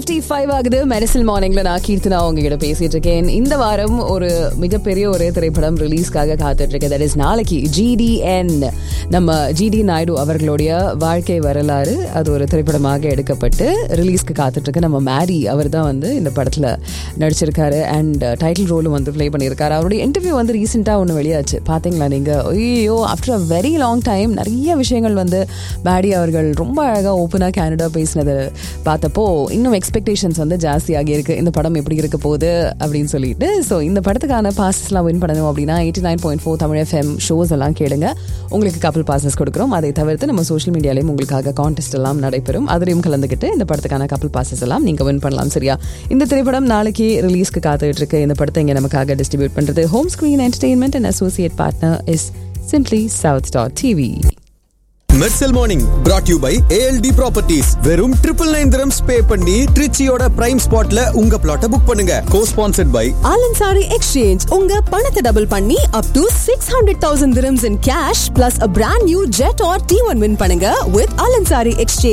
fifty five ஆகுது medicinal மார்னிங்ல நான் கீர்த்தனா உங்ககிட்ட பேசிட்டு இருக்கேன் இந்த வாரம் ஒரு மிகப்பெரிய ஒரு திரைப்படம் ரிலீஸ்க்காக காத்துட்டு இருக்கேன் தட் இஸ் நாளைக்கு ஜிடிஎன் நம்ம ஜிடி நாயுடு அவர்களுடைய வாழ்க்கை வரலாறு அது ஒரு திரைப்படமாக எடுக்கப்பட்டு ரிலீஸ்க்கு காத்துட்டு இருக்கு நம்ம மேரி அவர் தான் வந்து இந்த படத்துல நடிச்சிருக்காரு அண்ட் டைட்டில் ரோலும் வந்து ப்ளே பண்ணியிருக்காரு அவருடைய இன்டர்வியூ வந்து ரீசெண்டாக ஒன்று வெளியாச்சு பார்த்தீங்களா நீங்க ஐயோ after a very long time நிறைய விஷயங்கள் வந்து மேடி அவர்கள் ரொம்ப அழகாக ஓப்பனாக கேனடா பேசினதை பார்த்தப்போ இன்னும் எக்ஸ்பெக்டேஷன்ஸ் வந்து ஜாஸ்தியாகி இருக்கு இந்த படம் எப்படி இருக்க போகுது அப்படின்னு சொல்லிட்டு ஸோ இந்த படத்துக்கான பாசஸ்லாம் வின் பண்ணணும் அப்படின்னா eighty nine point four Tamil FM shows எல்லாம் கேளுங்க உங்களுக்கு கப்பல் பாசஸ் கொடுக்குறோம் அதை தவிர்த்து நம்ம சோஷியல் மீடியாலையும் உங்களுக்காக கான்டெஸ்ட் எல்லாம் நடைபெறும் அதிலையும் கலந்துக்கிட்டு இந்த படத்துக்கான கப்பல் பாசஸ் எல்லாம் நீங்க வின் பண்ணலாம் சரியா இந்த திரைப்படம் நாளைக்கு ரிலீஸ்க்கு காத்துட்டு இருக்கு இந்த படத்தை இங்க நமக்காக டிஸ்ட்ரிபியூட் பண்றது home screen entertainment and associate partner is simply south dot TV Mersal morning brought you by ALT properties வெறும் ட்ரிபிள் நைன் திரம்ஸ் பே பண்ணி ட்ரிச்சியோட பிரைம் ஸ்பாட்ல உங்க பிளாட்டை புக் பண்ணுங்க co sponsored by Al Ansari exchange உங்க பணத்தை டபுள் பண்ணி up to six hundred thousand dirhams in cash plus a brand new Jetour T one win பண்ணுங்க வித் ஆலன்சாரி எக்ஸ்சேஞ்ச்